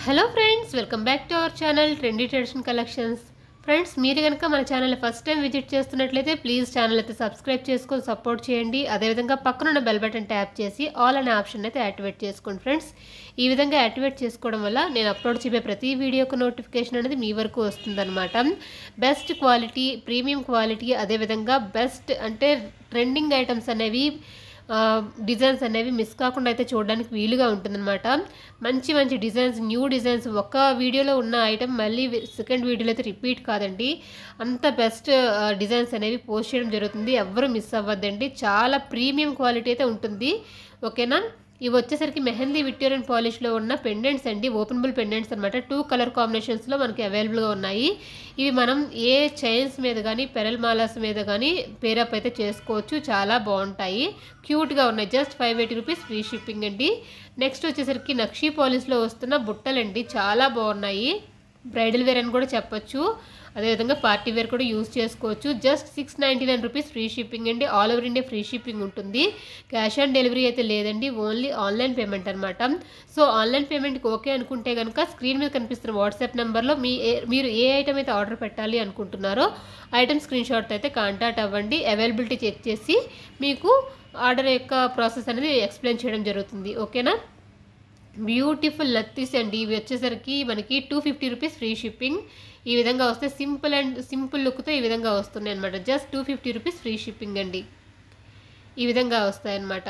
hello friends welcome back to our channel trendy tradition collections friends మీరు కనుక మన channel first time visit చేస్తున్నట్లయితే please channel అయితే subscribe చేసుకొని సపోర్ట్ చేయండి అదేవిధంగా పక్కనున్న బెల్ బటన్ ట్యాప్ చేసి ఆల్ అనే ఆప్షన్ అయితే యాక్టివేట్ చేసుకోండి ఫ్రెండ్స్ ఈ విధంగా యాక్టివేట్ చేసుకోవడం వల్ల నేను అప్లోడ్ చేసే ప్రతి వీడియోకు నోటిఫికేషన్ అనేది మీ వరకు వస్తుందన్నమాట బెస్ట్ క్వాలిటీ ప్రీమియం క్వాలిటీ అదేవిధంగా బెస్ట్ అంటే ట్రెండింగ్ ఐటమ్స్ అనేవి ఆ, డిజైన్స్ అనేవి మిస్ కాకుండా అయితే చూడడానికి వీలుగా ఉంటుందన్నమాట మంచి మంచి డిజైన్స్ న్యూ డిజైన్స్ ఒక వీడియోలో ఉన్న ఐటమ్ మళ్ళీ సెకండ్ వీడియోలో అయితే రిపీట్ కాదండి అంత బెస్ట్ డిజైన్స్ అనేవి పోస్ట్ చేయడం జరుగుతుంది ఎవ్వరూ మిస్ అవ్వద్దండి చాలా ప్రీమియం క్వాలిటీ అయితే ఉంటుంది ఓకేనా ఇవి వచ్చేసరికి మెహందీ విక్టోరియన్ పాలిష్లో ఉన్న పెండెంట్స్ అండి ఓపెనబుల్ పెండెంట్స్ అనమాట టూ కలర్ కాంబినేషన్స్లో మనకి అవైలబుల్గా ఉన్నాయి ఇవి మనం ఏ చైన్స్ మీద కానీ పెరల్ మాలాస్ మీద కానీ పేరప్ అయితే చేసుకోవచ్చు చాలా బాగుంటాయి క్యూట్గా ఉన్నాయి just five eighty rupees free shipping అండి నెక్స్ట్ వచ్చేసరికి నక్షీ పాలిష్లో వస్తున్న బుట్టలండి చాలా బాగున్నాయి బ్రైడల్ వేర్ అని కూడా చెప్పొచ్చు అదేవిధంగా పార్టీ వేర్ కూడా యూస్ చేసుకోవచ్చు just six ninety nine rupees free shipping అండి all over India free shipping ఉంటుంది క్యాష్ ఆన్ డెలివరీ అయితే లేదండి ఓన్లీ ఆన్లైన్ పేమెంట్ అనమాట సో ఆన్లైన్ పేమెంట్కి ఓకే అనుకుంటే కనుక స్క్రీన్ మీద కనిపిస్తున్న వాట్సాప్ నెంబర్లో మీ ఏ- మీరు ఏ ఐటమ్ అయితే ఆర్డర్ పెట్టాలి అనుకుంటున్నారో ఐటమ్ స్క్రీన్ షాట్ అయితే కాంటాక్ట్ అవ్వండి అవైలబిలిటీ చెక్ చేసి మీకు ఆర్డర్ యొక్క ప్రాసెస్ అనేది ఎక్స్ప్లెయిన్ చేయడం జరుగుతుంది ఓకేనా బ్యూటిఫుల్ లత్తీస్ అండి ఇవి వచ్చేసరికి మనకి two fifty rupees free shipping ఈ విధంగా వస్తే సింపుల్ అండ్ సింపుల్ లుక్తో ఈ విధంగా వస్తున్నాయి అనమాట just two fifty rupees free shipping అండి ఈ విధంగా వస్తాయి అన్నమాట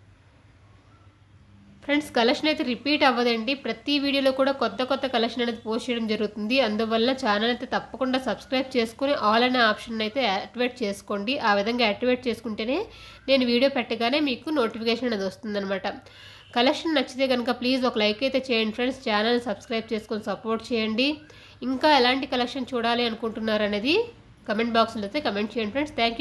ఫ్రెండ్స్ కలెక్షన్ అయితే రిపీట్ అవ్వదండి ప్రతి వీడియోలో కూడా కొత్త కొత్త కలెక్షన్ అనేది పోస్ట్ చేయడం జరుగుతుంది అందువల్ల ఛానల్ అయితే తప్పకుండా సబ్స్క్రైబ్ చేసుకుని ఆల్ అనే ఆప్షన్ అయితే యాక్టివేట్ చేసుకోండి ఆ విధంగా యాక్టివేట్ చేసుకుంటేనే నేను వీడియో పెట్టగానే మీకు నోటిఫికేషన్ అనేది వస్తుందన్నమాట కలెక్షన్ నచ్చితే కనుక ప్లీజ్ ఒక లైక్ అయితే చేయండి ఫ్రెండ్స్ ఛానల్ సబ్స్క్రైబ్ చేసుకొని సపోర్ట్ చేయండి ఇంకా ఎలాంటి కలెక్షన్ చూడాలి అనుకుంటున్నారు అనేది కమెంట్ బాక్స్లో అయితే కమెంట్ చేయండి ఫ్రెండ్స్ థ్యాంక్